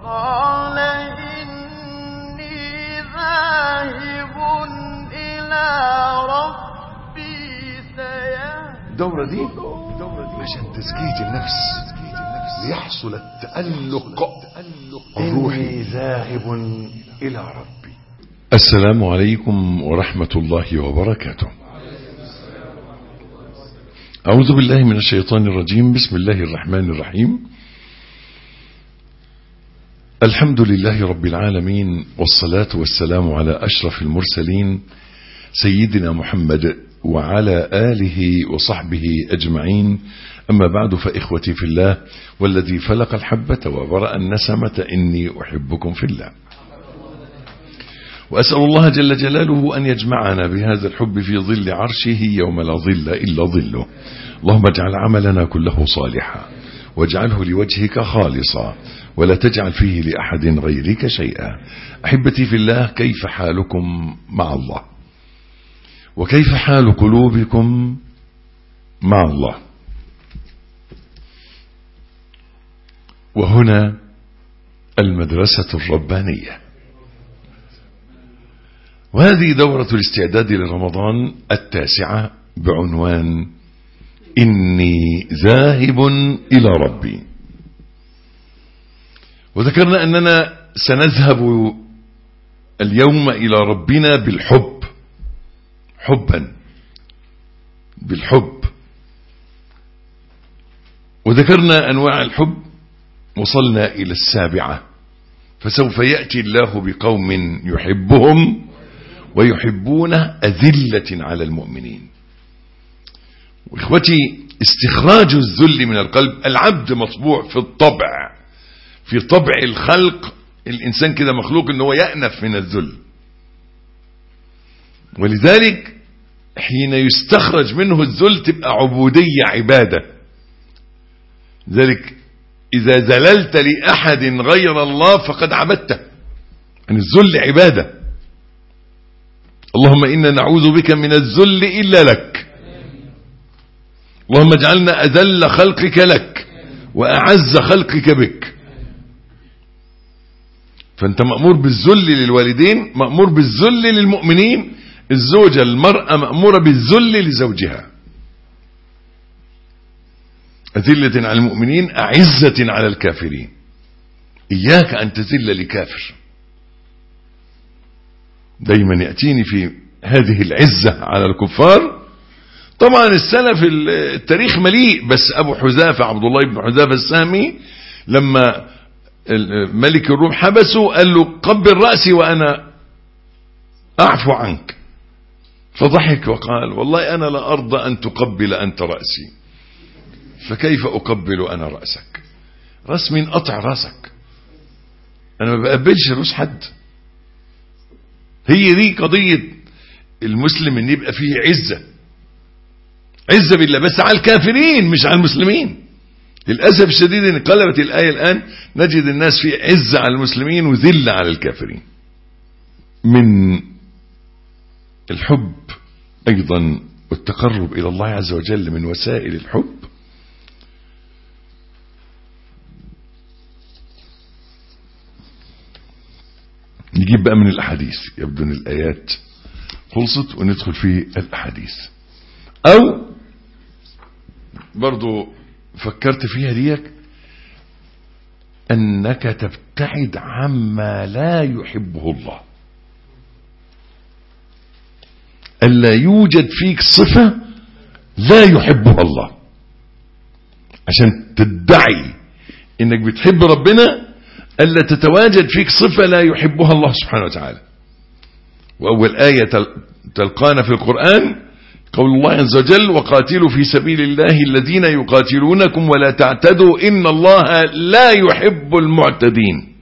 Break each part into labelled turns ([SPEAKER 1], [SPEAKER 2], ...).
[SPEAKER 1] قال إني ذاهب إلى ربي سيهدين
[SPEAKER 2] الدورة دي عشان تزكية النفس ليحصل التألق الروحي
[SPEAKER 3] إني ذاهب إلى ربي
[SPEAKER 2] السلام عليكم ورحمة الله وبركاته أعوذ بالله من الشيطان الرجيم بسم الله الرحمن الرحيم الحمد لله رب العالمين والصلاة والسلام على أشرف المرسلين سيدنا محمد وعلى آله وصحبه أجمعين أما بعد فإخوتي في الله والذي فلق الحبة وبرأ النسمة إني أحبكم في الله وأسأل الله جل جلاله أن يجمعنا بهذا الحب في ظل عرشه يوم لا ظل إلا ظله اللهم اجعل عملنا كله صالحا واجعله لوجهك خالصا ولا تجعل فيه لأحد غيرك شيئا أحبتي في الله كيف حالكم مع الله وكيف حال قلوبكم مع الله وهنا المدرسة الربانية وهذه دورة الاستعداد لرمضان التاسعة بعنوان إني ذاهب إلى ربي وذكرنا أننا سنذهب اليوم إلى ربنا بالحب حبا بالحب وذكرنا أنواع الحب وصلنا إلى السابعة فسوف يأتي الله بقوم يحبهم ويحبونه أذلة على المؤمنين وإخوتي استخراج الذل من القلب العبد مطبوع في الطبع في طبع الخلق الإنسان كده مخلوق أنه يأنف من الذل ولذلك حين يستخرج منه الذل تبقى عبودية عبادة ذلك إذا ذللت لأحد غير الله فقد عبدته يعني الذل عبادة اللهم إنا نعوذ بك من الذل إلا لك اللهم اجعلنا أذل خلقك لك وأعز خلقك بك فأنت مأمور بالذل للوالدين مأمور بالذل للمؤمنين الزوجة المرأة مأمورة بالذل لزوجها أذلة على المؤمنين أعزة على الكافرين إياك أن تذل لكافر دايما يأتيني في هذه العزة على الكفار طبعا السلف التاريخ مليء بس أبو حذافة عبد الله بن حذافة السامي لما ملك الروم حبسه قال له قبل رأسي وأنا أعفو عنك فضحك وقال والله أنا لا أرضى أن تقبل أنت رأسي فكيف أقبل أنا رأسك راس مين قطع راسك أنا ما بقبلش روس حد هي دي قضية المسلم ان يبقى فيه عزة عزة بالله بس على الكافرين مش على المسلمين للأسف الشديد ان قلبت الآية الآن نجد الناس في عزة على المسلمين وذلة على الكافرين من الحب أيضا والتقرب إلى الله عز وجل من وسائل الحب نجيب بقى من الأحاديث يبدو أن الآيات خلصت وندخل في الأحاديث أو برضو فكرت فيها ديك أنك تبتعد عما لا يحبه الله ألا يوجد فيك صفة لا يحبها الله عشان تدعي انك بتحب ربنا ألا تتواجد فيك صفة لا يحبها الله سبحانه وتعالى وأول آية تلقانا في القرآن قول الله عز وجل وقاتلوا في سبيل الله الذين يقاتلونكم ولا تعتدوا إن الله لا يحب المعتدين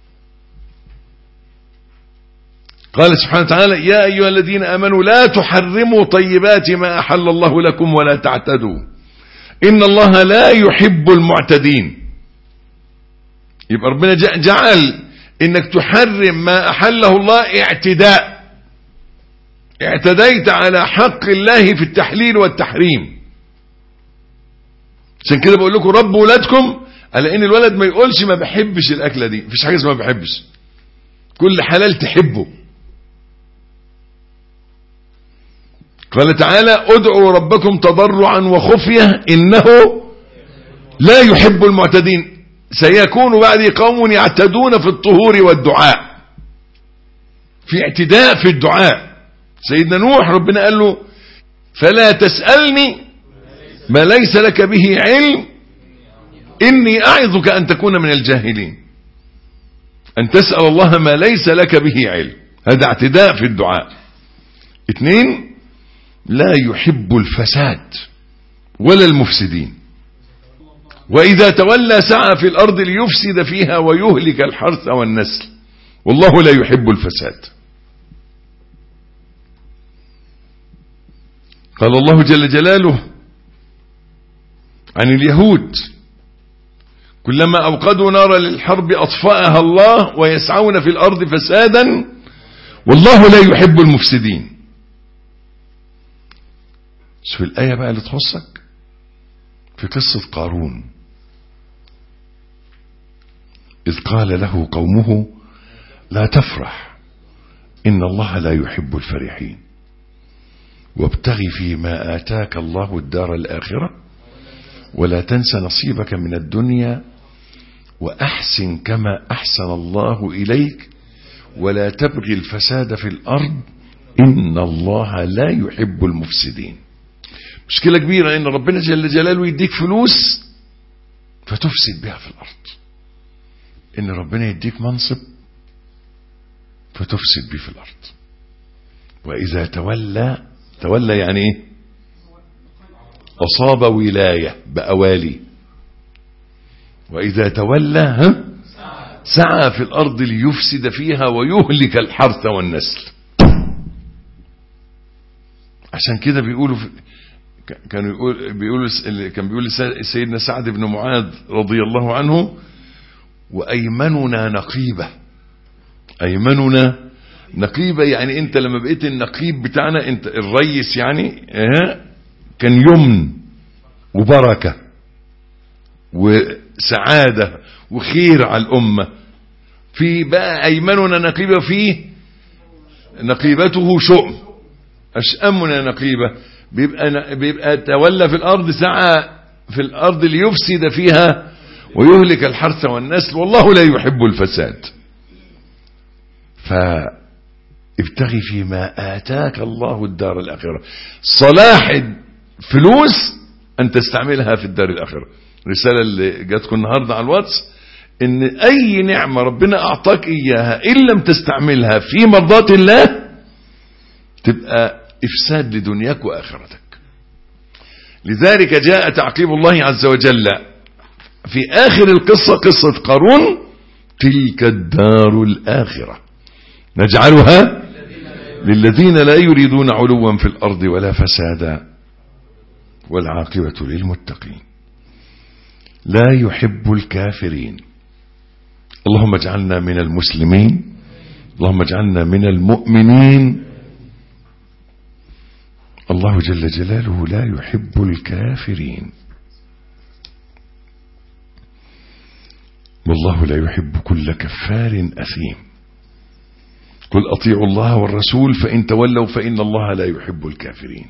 [SPEAKER 2] قال سبحانه وتعالى يا أيها الذين أمنوا لا تحرموا طيبات ما أحل الله لكم ولا تعتدوا إن الله لا يحب المعتدين يبقى ربنا جعل انك تحرم ما احله الله اعتداء اعتديت على حق الله في التحليل والتحريم عشان كده بقول لكم ربوا ولادكم على ان الولد ما يقولش ما بحبش الاكله دي مفيش حاجه اسمها ما بحبش كل حلال تحبه قال تعالى ادعوا ربكم تضرعا وخفيه انه لا يحب المعتدين سيكون بعدي قوم يعتدون في الطهور والدعاء في اعتداء في الدعاء سيدنا نوح ربنا قال له فلا تسألني ما ليس لك به علم إني أعظك أن تكون من الجاهلين أن تسأل الله ما ليس لك به علم هذا اعتداء في الدعاء اثنين لا يحب الفساد ولا المفسدين وإذا تولى سعى في الأرض ليفسد فيها ويهلك الحرث والنسل والله لا يحب الفساد قال الله جل جلاله عن اليهود كلما أوقدوا نارا للحرب أطفأها الله ويسعون في الأرض فسادا والله لا يحب المفسدين شوف الآية بقى اللي تخصك في قصة قارون إذ قال له قومه لا تفرح إن الله لا يحب الفرحين وابتغ فيما آتاك الله الدار الآخرة ولا تنس نصيبك من الدنيا وأحسن كما أحسن الله إليك ولا تبغي الفساد في الأرض إن الله لا يحب المفسدين مشكلة كبيرة إن ربنا جل جلاله يديك فلوس فتفسد بها في الأرض إن ربنا يديك منصب فتفسد به في الأرض وإذا تولى تولى يعني إيه أصاب ولاية بأوالي وإذا تولى ها سعى في الأرض ليفسد فيها ويهلك الحرث والنسل عشان كده بيقولوا في كانوا يقول بيقولوا كان بيقول سيدنا سعد بن معاذ رضي الله عنه وأيمننا نقيبة أيمننا نقيبة يعني أنت لما بقيت النقيب بتاعنا أنت الريس يعني اه كان يمن وبركة وسعادة وخير على الأمة في بقى أيمننا نقيبة فيه نقيبته شؤم أشأمنا نقيبة بيبقى, بيبقى تولى في الأرض سعى في الأرض ليفسد فيها ويهلك الحرث والنسل والله لا يحب الفساد فابتغي فيما آتاك الله الدار الآخرة صلاح الفلوس أن تستعملها في الدار الآخرة الرسالة اللي جاتكم النهاردة على الواتس ان اي نعمة ربنا اعطاك اياها ان لم تستعملها في مرضات الله تبقى افساد لدنياك واخرتك لذلك جاء تعقيب الله عز وجل في اخر القصة قصة قارون تلك الدار الاخرة نجعلها للذين لا يريدون علوا في الارض ولا فسادا والعاقبة للمتقين لا يحب الكافرين اللهم اجعلنا من المسلمين اللهم اجعلنا من المؤمنين الله جل جلاله لا يحب الكافرين والله لا يحب كل كفار أثيم قل أطيعوا الله والرسول فإن تولوا فإن الله لا يحب الكافرين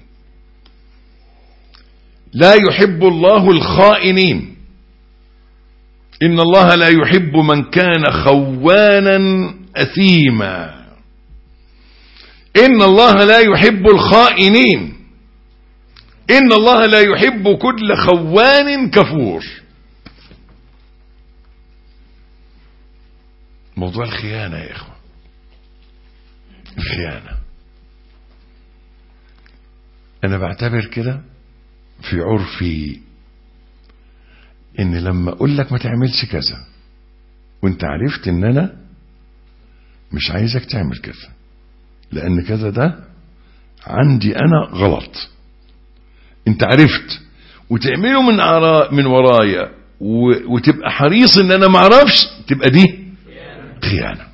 [SPEAKER 2] لا يحب الله الخائنين إن الله لا يحب من كان خوانا أثيما إن الله لا يحب الخائنين إن الله لا يحب كل خوان كفور موضوع الخيانة يا إخوة الخيانة أنا بعتبر كده في عرفي ان لما اقول لك ما تعملش كذا وانت عرفت ان انا مش عايزك تعمل كذا لان كذا ده عندي انا غلط انت عرفت وتعمله من عرا من ورايا وتبقى حريص ان انا ما اعرفش تبقى دي خيانه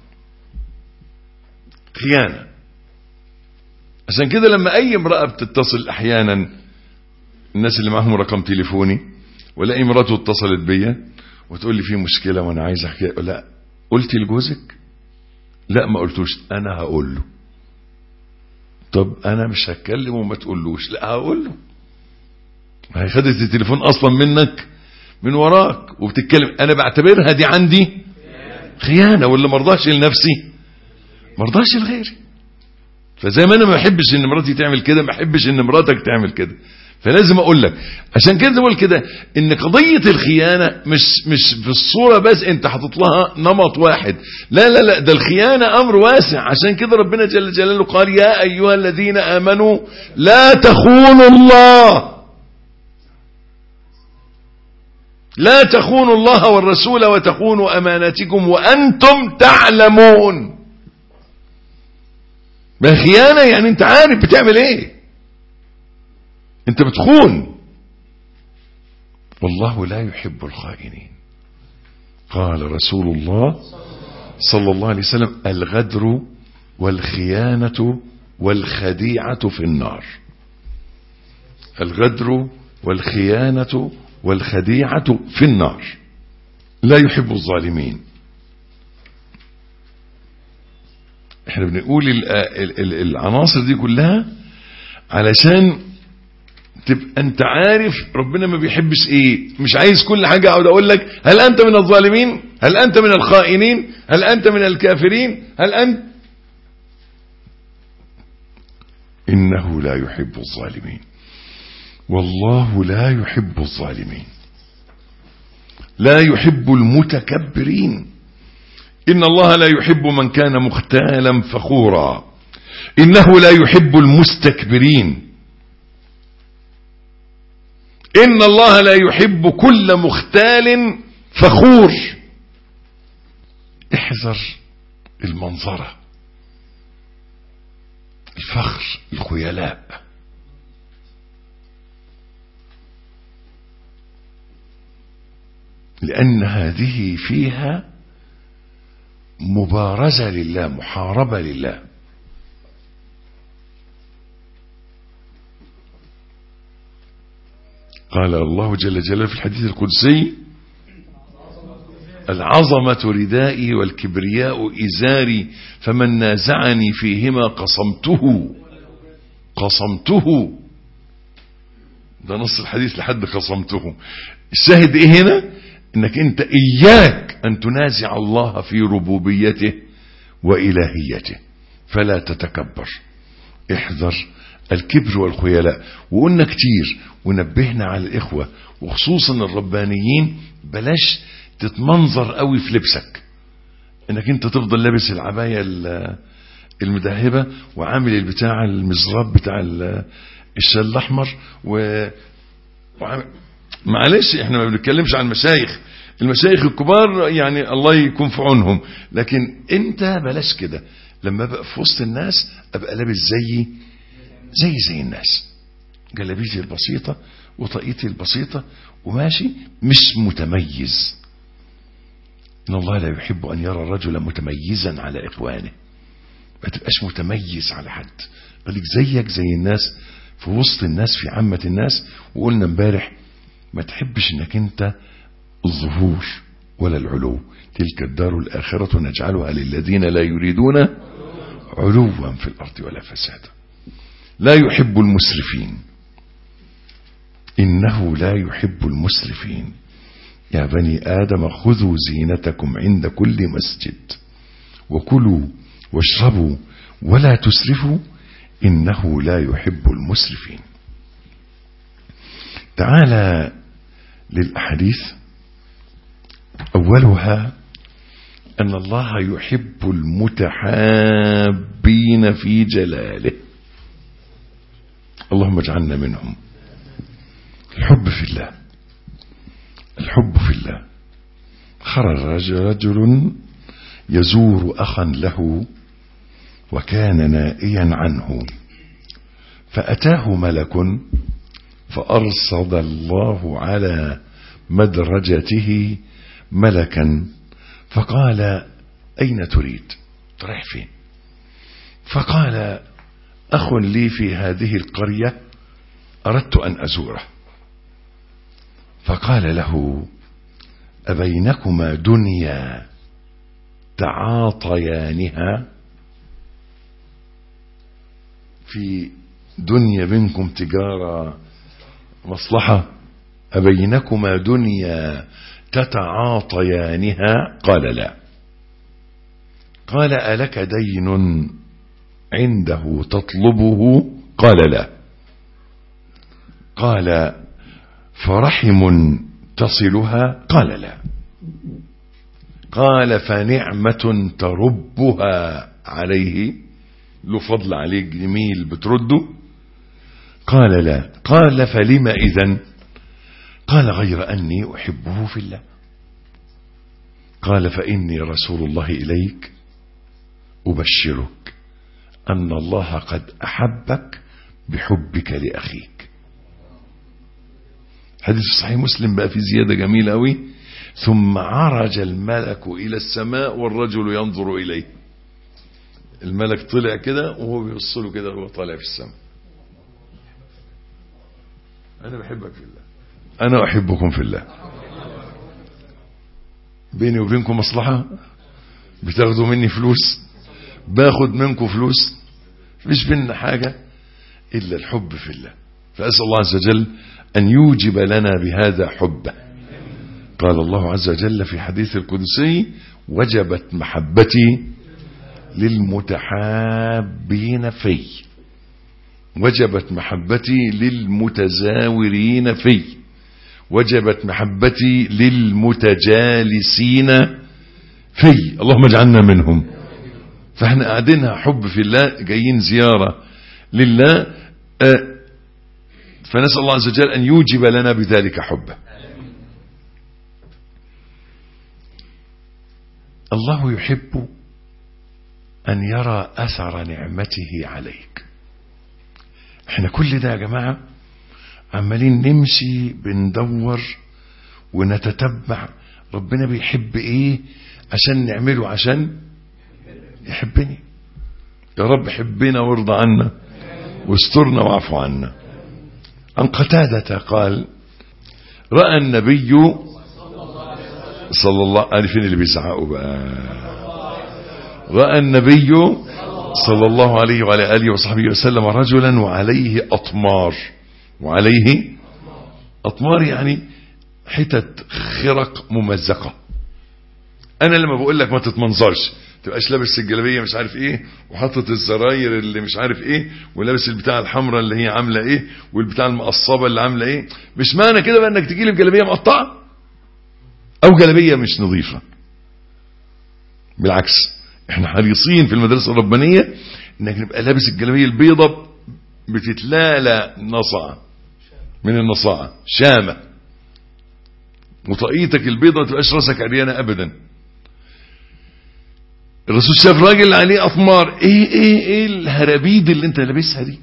[SPEAKER 2] خيانه عشان كده لما اي امراه بتتصل احيانا الناس اللي معاهم رقم تليفوني ولاقي مراته اتصلت بيا وتقول لي في مشكلة وانا عايز احكي لا قلتي لجوزك لا ما قلتوش انا هقول له طب انا مش هتكلم وما تقولوش لا هقول له ما هي خدت التليفون اصلا منك من وراك وبتتكلم انا بعتبرها دي عندي خيانة واللي مرضاش لنفسي مرضاش لغيري فزي ما انا ما بحبش ان مراتي تعمل كده ما بحبش ان مراتك تعمل كده فلازم اقول لك عشان كده بقول كده ان قضية الخيانة مش مش في الصورة بس انت حاطط لها نمط واحد لا لا لا ده الخيانة امر واسع عشان كده ربنا جل جلاله قال يا ايها الذين امنوا لا تخونوا الله لا تخونوا الله والرسول وتخونوا اماناتكم وانتم تعلمون ما خيانة يعني انت عارف بتعمل ايه انت بتخون والله لا يحب الخائنين قال رسول الله صلى الله عليه وسلم الغدر والخيانة والخديعة في النار الغدر والخيانة والخديعة في النار لا يحب الظالمين احنا بنقول ال- ال- ال- العناصر دي كلها علشان تبقى انت عارف ربنا ما بيحبش ايه مش عايز كل حاجة اقعد اقول لك هل انت من الظالمين هل انت من الخائنين هل انت من الكافرين هل انت انه لا يحب الظالمين والله لا يحب الظالمين لا يحب المتكبرين إن الله لا يحب من كان مختالا فخورا إنه لا يحب المستكبرين إن الله لا يحب كل مختال فخور احذر المنظرة الفخر الخيلاء لأن هذه فيها مبارزة لله محاربة لله قال الله جل جلاله في الحديث القدسي العظمة ردائي والكبرياء إزاري فمن نازعني فيهما قصمته قصمته ده نص الحديث لحد قصمته الشاهد ايه هنا انك انت اياك ان تنازع الله في ربوبيته والهيته فلا تتكبر احذر الكبر والخيلاء وقلنا كتير ونبهنا على الاخوة وخصوصا الربانيين بلاش تتمنظر قوي في لبسك انك انت تفضل لابس العباية المدهبة وعامل البتاع المزراب بتاع الشال الاحمر و وعامل معلش احنا ما بنتكلمش عن المشايخ المشايخ الكبار يعني الله يكون في عونهم لكن انت بلاش كده لما ابقى في وسط الناس ابقى لابس زي زي زي الناس جلابيتي البسيطة وطاقيتي البسيطة وماشي مش متميز ان الله لا يحب ان يرى الرجل متميزا على اخوانه ما تبقاش متميز على حد خليك زيك زي الناس في وسط الناس في عامة الناس وقلنا امبارح ما تحبش انك انت الظهور ولا العلو تلك الدار الآخرة نجعلها للذين لا يريدون علوا في الأرض ولا فسادا لا يحب المسرفين إنه لا يحب المسرفين يا بني آدم خذوا زينتكم عند كل مسجد وكلوا واشربوا ولا تسرفوا إنه لا يحب المسرفين تعالى للأحاديث أولها أن الله يحب المتحابين في جلاله اللهم اجعلنا منهم الحب في الله الحب في الله خرج رجل يزور أخا له وكان نائيا عنه فأتاه ملك فأرصد الله على مدرجته ملكا فقال أين تريد رايح فين فقال أخ لي في هذه القرية أردت أن أزوره فقال له أبينكما دنيا تعاطيانها في دنيا بينكم تجارة مصلحة أبينكما دنيا تتعاطيانها قال لا قال ألك دين عنده تطلبه قال لا قال فرحم تصلها قال لا قال فنعمة تربها عليه له فضل عليك جميل بترده قال لا قال فلم إذن قال غير أني أحبه في الله قال فإني رسول الله إليك أبشرك أن الله قد أحبك بحبك لأخيك حديث صحيح مسلم بقى في زيادة جميلة أوي ثم عرج الملك إلى السماء والرجل ينظر إليه الملك طلع كده وهو بيوصله كده وهو طالع في السماء أنا بحبك في الله أنا أحبكم في الله بيني وبينكم مصلحة بتاخدوا مني فلوس باخد منكم فلوس مش بيننا حاجة إلا الحب في الله فأسأل الله عز وجل أن يوجب لنا بهذا حبه قال الله عز وجل في حديث القدسي وجبت محبتي للمتحابين في وجبت محبتي للمتزاورين في وجبت محبتي للمتجالسين في اللهم اجعلنا منهم فاحنا قاعدينها حب في الله جايين زيارة لله آه فنسأل الله عز وجل أن يوجب لنا بذلك حبه الله يحب أن يرى أثر نعمته عليك احنا كل ده يا جماعة عمالين نمشي بندور ونتتبع ربنا بيحب ايه عشان نعمله عشان يحبني يا رب حبنا وارضى عنا واسترنا واعف عنا عن قتادة قال رأى النبي صلى الله عليه فين اللي بيزعقوا بقى رأى النبي صلى الله عليه وعلى آله وصحبه وسلم رجلا وعليه أطمار وعليه أطمار يعني حتت خرق ممزقة أنا لما بقول لك ما تتمنظرش تبقاش لابس الجلابيه مش عارف ايه وحاطط الزراير اللي مش عارف ايه ولابس البتاع الحمراء اللي هي عامله ايه والبتاع المقصبه اللي عامله ايه مش معنى كده بقى انك تجي لي بجلابيه مقطعه او جلابيه مش نظيفه بالعكس احنا حريصين في المدرسه الربانيه انك نبقى لابس الجلابيه البيضه بتتلالى نصعه من النصاعه شامه وطاقيتك البيضه ما تبقاش راسك عريانه ابدا الرسول شاف راجل عليه اطمار ايه ايه ايه الهرابيد اللي انت لابسها دي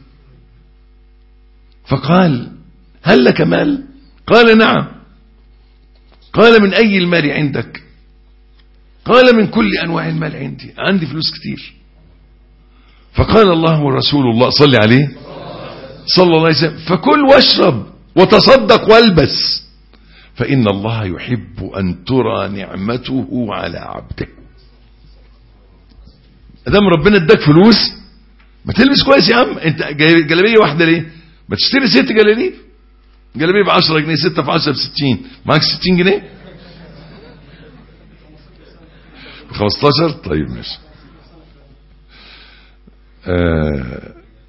[SPEAKER 2] فقال هل لك مال قال نعم قال من اي المال عندك قال من كل انواع المال عندي عندي فلوس كتير فقال الله ورسول الله صلى عليه صلى الله عليه وسلم فكل واشرب وتصدق والبس فان الله يحب ان ترى نعمته على عبده ادام ربنا اداك فلوس ما تلبس كويس يا عم انت جلابيه واحده ليه ما تشتري ست جلاليب جلابيه ب 10 جنيه 6 في 10 ب 60 معاك 60 جنيه ب 15 طيب ماشي آه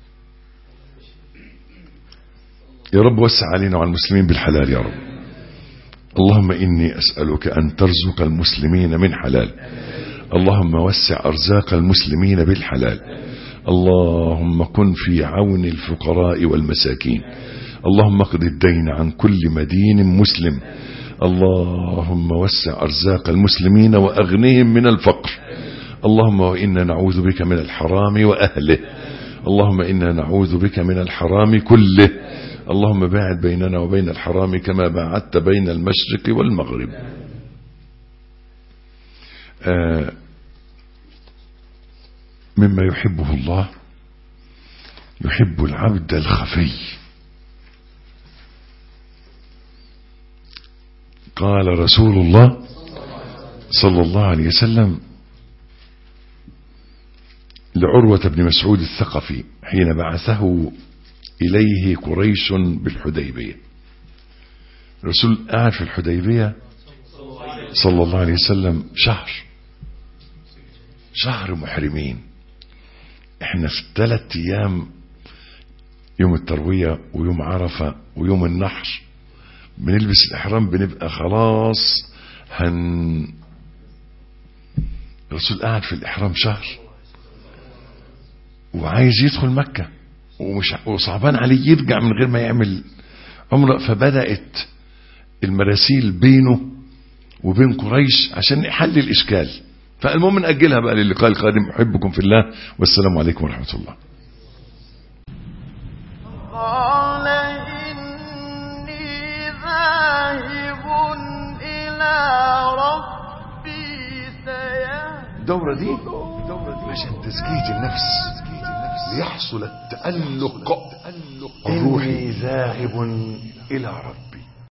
[SPEAKER 2] يا رب وسع علينا وعلى المسلمين بالحلال يا رب اللهم إني أسألك أن ترزق المسلمين من حلال اللهم وسع أرزاق المسلمين بالحلال اللهم كن في عون الفقراء والمساكين اللهم اقض الدين عن كل مدين مسلم اللهم وسع أرزاق المسلمين وأغنهم من الفقر اللهم وإنا نعوذ بك من الحرام وأهله اللهم إنا نعوذ بك من الحرام كله اللهم باعد بيننا وبين الحرام كما باعدت بين المشرق والمغرب آه مما يحبه الله يحب العبد الخفي قال رسول الله صلى الله عليه وسلم لعروة بن مسعود الثقفي حين بعثه إليه قريش بالحديبية الرسول قاعد في الحديبية صلى الله عليه وسلم شهر شهر محرمين احنا في ثلاث ايام يوم التروية ويوم عرفة ويوم النحر بنلبس الإحرام بنبقى خلاص هن الرسول قاعد في الإحرام شهر وعايز يدخل مكة ومش وصعبان عليه يرجع من غير ما يعمل عمره فبدأت المراسيل بينه وبين قريش عشان يحل الإشكال فالمهم نأجلها بقى للقاء القادم أحبكم في الله والسلام عليكم ورحمة الله
[SPEAKER 1] قال إني ذاهب إلى ربي سيهدين
[SPEAKER 3] الدورة دي عشان تزكية النفس ليحصل التألق الروحي ذاهب إلى ربي